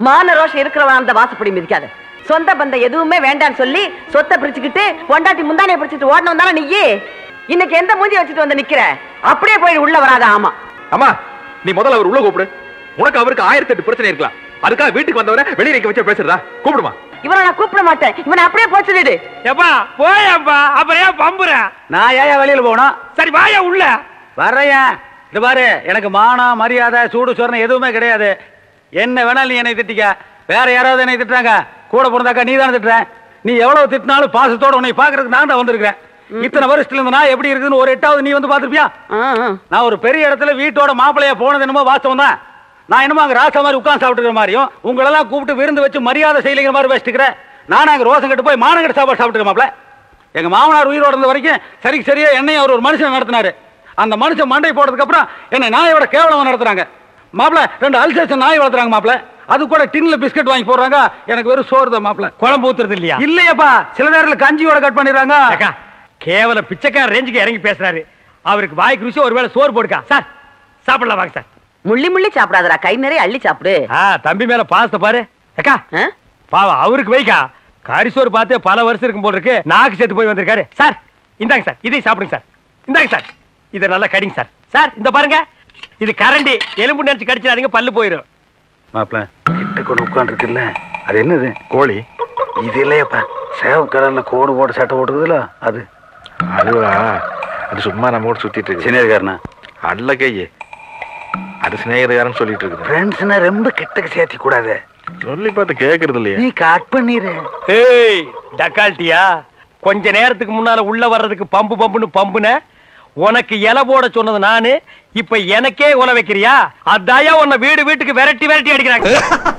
மான ரோஷம் இருக்கிறவன் அந்த வாசப்படி மிதிக்காத சொந்த பந்தம் எதுவுமே வேண்டாம்னு சொல்லி சொத்தை பிரிச்சுக்கிட்டு பொண்டாட்டி முந்தானைய பிரிச்சுட்டு ஓடணும் தானே நீயே இன்னைக்கு எந்த மூஞ்சி வச்சுட்டு வந்து நிக்கிற அப்படியே போய் உள்ள வராத ஆமா அம்மா நீ முதல்ல அவர் உள்ள கூப்பிடு உனக்கு அவருக்கு ஆயிரத்தி எட்டு பிரச்சனை இருக்கலாம் அதுக்காக வீட்டுக்கு வந்தவரை வெளியே நிக்க வச்சு பேசுறதா கூப்பிடுமா இவனை நான் கூப்பிட மாட்டேன் இவனை அப்படியே போய் சொல்லிடு எப்பா போயப்பா அப்புறம் ஏன் பம்புற நான் ஏன் வெளியில போகணும் சரி வாயா உள்ள வர்றேன் இது பாரு எனக்கு மானம் மரியாதை சூடு சொரணை எதுவுமே கிடையாது என்ன வேணாலும் நீ என்னை திட்டிக்க வேற யாராவது என்னை திட்டுறாங்க கூட பிறந்தாக்கா நீ தானே திட்டுற நீ எவ்வளவு திட்டினாலும் பாசத்தோட உன்னை பாக்குறதுக்கு நான் தான் வந்திருக்கிறேன் இத்தனை வருஷத்துல இருந்து நான் எப்படி இருக்குன்னு ஒரு எட்டாவது நீ வந்து பாத்திருப்பியா ஆ, ஆ. நான் ஒரு பெரிய இடத்துல வீட்டோட மாப்பிளைய போனது என்னமோ வாஸ்தவம் தான் நான் என்னமோ அங்க ராசா மாதிரி உட்கார்ந்து சாப்பிட்டுக்கிற மாதிரியும் உங்களெல்லாம் கூப்பிட்டு விருந்து வச்சு மரியாதை செய்யலைங்கிற மாதிரி வச்சுக்கிறேன் நான் அங்க ரோசம் கட்டு போய் மானங்கட்ட சாப்பாடு சாப்பிட்டுக்க மாப்பிள எங்க மாமனார் உயிரோட இருந்த வரைக்கும் சரிக்கு சரியா என்னையும் அவர் ஒரு மனுஷன் நடத்தினாரு அந்த மனுஷன் மண்டை போட்டதுக்கு அப்புறம் என்னை நாயோட கேவலம் நடத்துறாங்க மாப்பிள ரெண்டு அல்சேஷன் நாய் வளர்த்துறாங்க மாப்பிள அது கூட டின்ல பிஸ்கட் வாங்கி போடுறாங்க எனக்கு வெறும் சோறு தான் மாப்பிள குழம்பு ஊத்துறது இல்லையா இல்லையாப்பா சில நேரத்துல கஞ்சியோட கட் பண்ணிடுறாங்க அக்கா கேவல பிச்சைக்கார ரேஞ்சுக்கு இறங்கி பேசுறாரு அவருக்கு வாய்க்கு ருசி ஒருவேளை சோறு போடுக்கா சார் சாப்பிடலாம் வாங்க சார் முள்ளி முள்ளி சாப்பிடாதடா கை நிறைய அள்ளி சாப்பிடு ஆ தம்பி மேல பாசத்தை பாரு அக்கா ஆ? பாவம் அவருக்கு வைக்கா கரிசோறு பார்த்து பல வருஷம் இருக்கும் போல இருக்கு நாக்கு செத்து போய் வந்திருக்காரு சார் இந்தாங்க சார் இதையும் சாப்பிடுங்க சார் இந்தாங்க சார் இதை நல்லா கடிங்க சார் சார் இந்த பாருங்க இது கரண்டி எலும்பு நினைச்சு கடிச்சிடாதீங்க பல்லு போயிடும் மாப்பிள கிட்ட கொண்டு உட்காந்துருக்குல்ல அது என்னது கோழி இது இல்லையப்பா சேவ கலர்ல கோடு போட்டு சட்டை போட்டுக்குதுல அது அதுவா அது சும்மா நம்ம கூட சுத்திட்டு இருக்கு சினியர்காரனா அல்ல கையே அது சிநேகிதக்காரன் சொல்லிட்டு இருக்குது ஃப்ரெண்ட்ஸ்னா ரொம்ப கிட்டக்கு சேர்த்தி கூடாது சொல்லி பார்த்து கேக்குறது இல்லையே நீ கட் பண்ணிரு ஏய் டக்கால்ட்டியா கொஞ்ச நேரத்துக்கு முன்னால உள்ள வர்றதுக்கு பம்பு பம்புன்னு பம்புன உனக்கு இலை போட சொன்னது நானு இப்ப எனக்கே உல வைக்கிறியா அதாயா உன்னை வீடு வீட்டுக்கு விரட்டி விரட்டி அடிக்கிறாங்க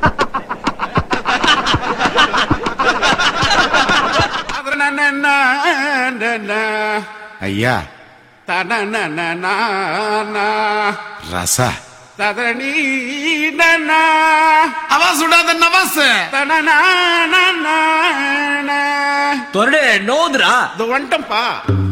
ஐயா ரச அவ சுடாத நவாஸ் தொரடு நோதுரா வந்துட்டம்பா